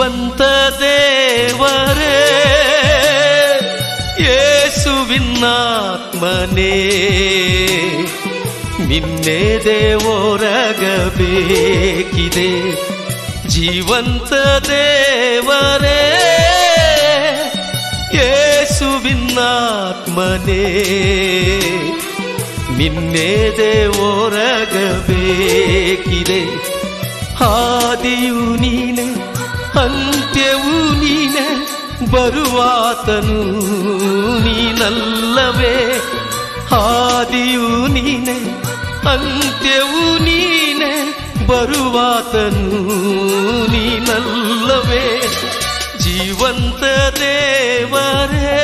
ಜೀವಂತ ದೇವರೇ ಯೇಸುವಿನಾತ್ಮನೇ ನಿನ್ನೆ ದೇವರಗಬೇಕಿದೆ ಜೀವಂತ ದೇವರೇ ಯೇಸುವಿನಾತ್ಮನೇ ನಿನ್ನೆ ದೇವರಗಬೇಕಿದೆ ಹಾದಿಯು ನೀನೆ ಅಂತ್ಯವು ನೀನೆ ಬರುವಾತನು ನೀನಲ್ಲವೇ ಹಾದಿಯು ನೀನೆ ಅಂತ್ಯವು ನೀನೆ ಬರುವಾತನು ನೀನಲ್ಲವೇ ಜೀವಂತ ದೇವರೇ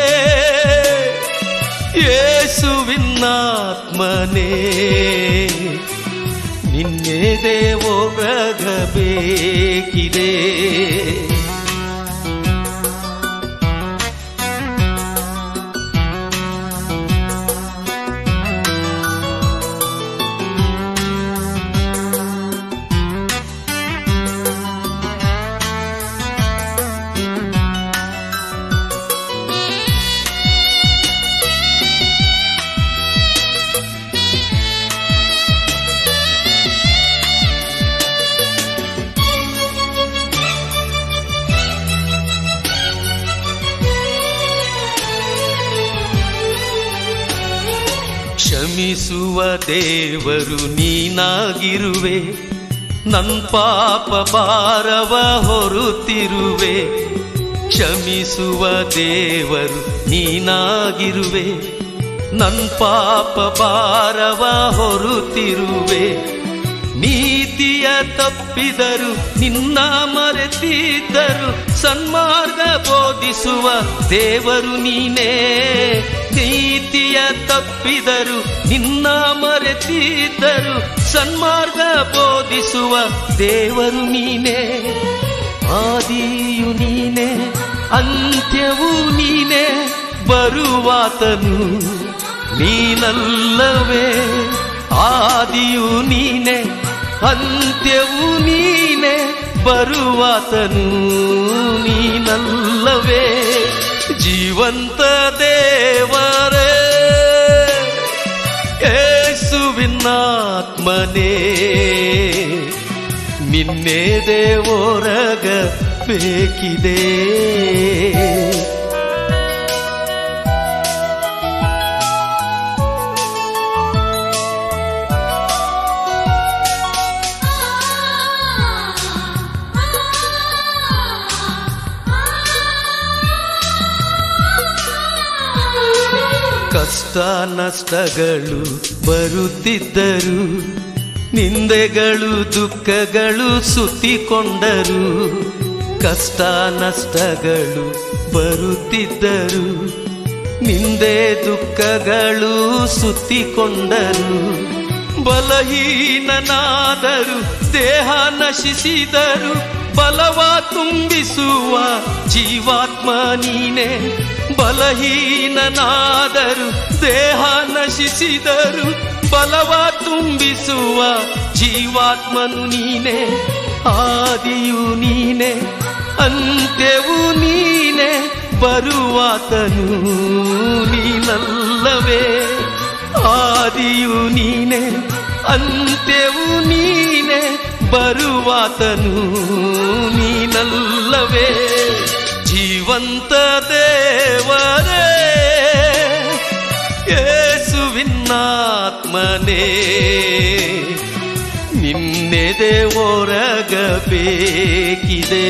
ಯೇಸುವಿನಾತ್ಮನೇ ನಿನ್ನೆ ದೇವೋರಗಬೇಕಿದೆ ಕ್ಷಮಿಸುವ ದೇವರು ನೀನಾಗಿರುವೆ ನನ್ ಪಾಪ ಭಾರವ ಹೊರುತ್ತಿರುವೆ ಕ್ಷಮಿಸುವ ದೇವರು ನೀನಾಗಿರುವೆ ನನ್ ಪಾಪ ಭಾರವ ಹೊರುತ್ತಿರುವೆ ನೀತಿಯ ತಪ್ಪಿದರು ನಿನ್ನ ಮರೆತಿದ್ದರು ಸನ್ಮಾರ್ಗ ಬೋಧಿಸುವ ದೇವರು ನೀನೇ ನೀತಿಯ ತಪ್ಪಿದರು ನಿನ್ನ ಮರೆತಿದ್ದರು ಸನ್ಮಾರ್ಗ ಬೋಧಿಸುವ ದೇವರು ನೀನೇ ಆದಿಯು ನೀನೆ ಅಂತ್ಯವು ನೀನೆ ಬರುವಾತನು ನೀನಲ್ಲವೇ ಆದಿಯು ನೀನೆ ಅಂತ್ಯವು ನೀನೆ ಬರುವಾತನು ನೀನಲ್ಲವೇ ಜೀವಂತ ದೇವರೇ ಯೇಸುವಿನಾತ್ಮನೇ ನಿನ್ನೆ ದೇವೋರಗ ಬೇಕಿದೆ ಕಷ್ಟ ನಷ್ಟಗಳು ಬರುತ್ತಿದ್ದರು ನಿಂದೆಗಳು ದುಃಖಗಳು ಸುತ್ತಿಕೊಂಡರು ಕಷ್ಟ ನಷ್ಟಗಳು ಬರುತ್ತಿದ್ದರು ನಿಂದೆ ದುಃಖಗಳು ಸುತ್ತಿಕೊಂಡರು ಬಲಹೀನನಾದರು ದೇಹ ನಶಿಸಿದರು ಬಲವ ತುಂಬಿಸುವ ಜೀವಾತ್ಮ ನೀನೆ ಬಲಹೀನನಾದರು ದೇಹ ನಶಿಸಿದರು ಬಲವ ತುಂಬಿಸುವ ಜೀವಾತ್ಮನು ನೀನೆ ಆದಿಯು ನೀನೆ ಅಂತ್ಯವು ನೀನೆ ಬರುವಾತನು ನೀನಲ್ಲವೇ ಆದಿಯು ನೀನೆ ಅಂತ್ಯವು ನೀನೆ ಬರುವಾತನು ನೀನಲ್ಲವೇ ಜೀವಂತ ದೇವರೇ ಯೇಸುವಿನಾತ್ಮನೇ ನಿನ್ನೆದೆ ಹೊರಗಬೇಕಿದೆ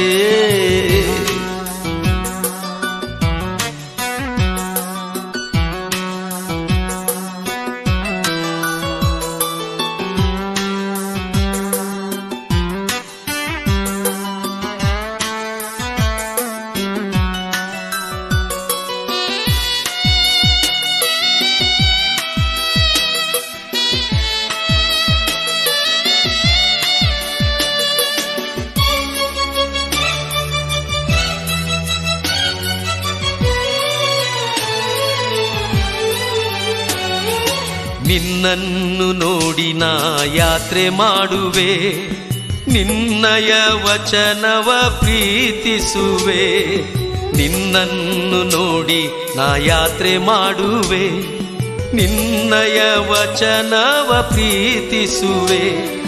ನಿನ್ನನ್ನು ನೋಡಿ ನಾ ಯಾತ್ರೆ ಮಾಡುವೆ ನಿನ್ನಯ ವಚನವ ಪ್ರೀತಿಸುವೆ ನಿನ್ನನ್ನು ನೋಡಿ ನಾ ಯಾತ್ರೆ ಮಾಡುವೆ ನಿನ್ನಯ ವಚನವ ಪ್ರೀತಿಸುವೆ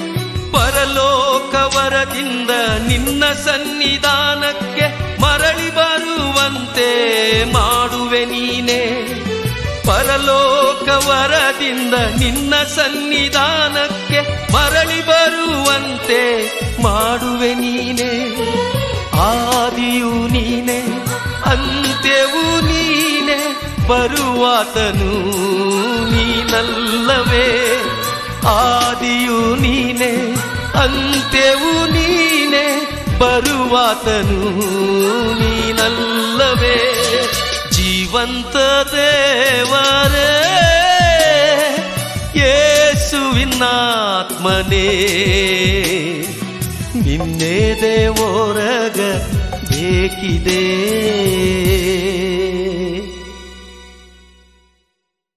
ಪರಲೋಕವರದಿಂದ ನಿನ್ನ ಸನ್ನಿಧಾನಕ್ಕೆ ಮರಳಿ ಬರುವಂತೆ ಮಾಡುವೆ ನೀನೇ ಪರಲೋಕವರದಿಂದ ನಿನ್ನ ಸನ್ನಿಧಾನಕ್ಕೆ ಮರಳಿ ಬರುವಂತೆ ಮಾಡುವೆ ನೀನೇ ಆದಿಯು ನೀನೆ ಅಂತ್ಯವು ನೀನೆ ಬರುವಾತನು ನೀನಲ್ಲವೇ ಆದಿಯು ನೀನೆ ಅಂತ್ಯವು ನೀನೆ ಬರುವಾತನು ನೀನಲ್ಲವೇ ಜೀವಂತ ದೇವರೇ ಯೇಸುವಿನಾತ್ಮನೇ ನಿನ್ನೆ ದೇವೋರಗ ಬೇಕಿದೆ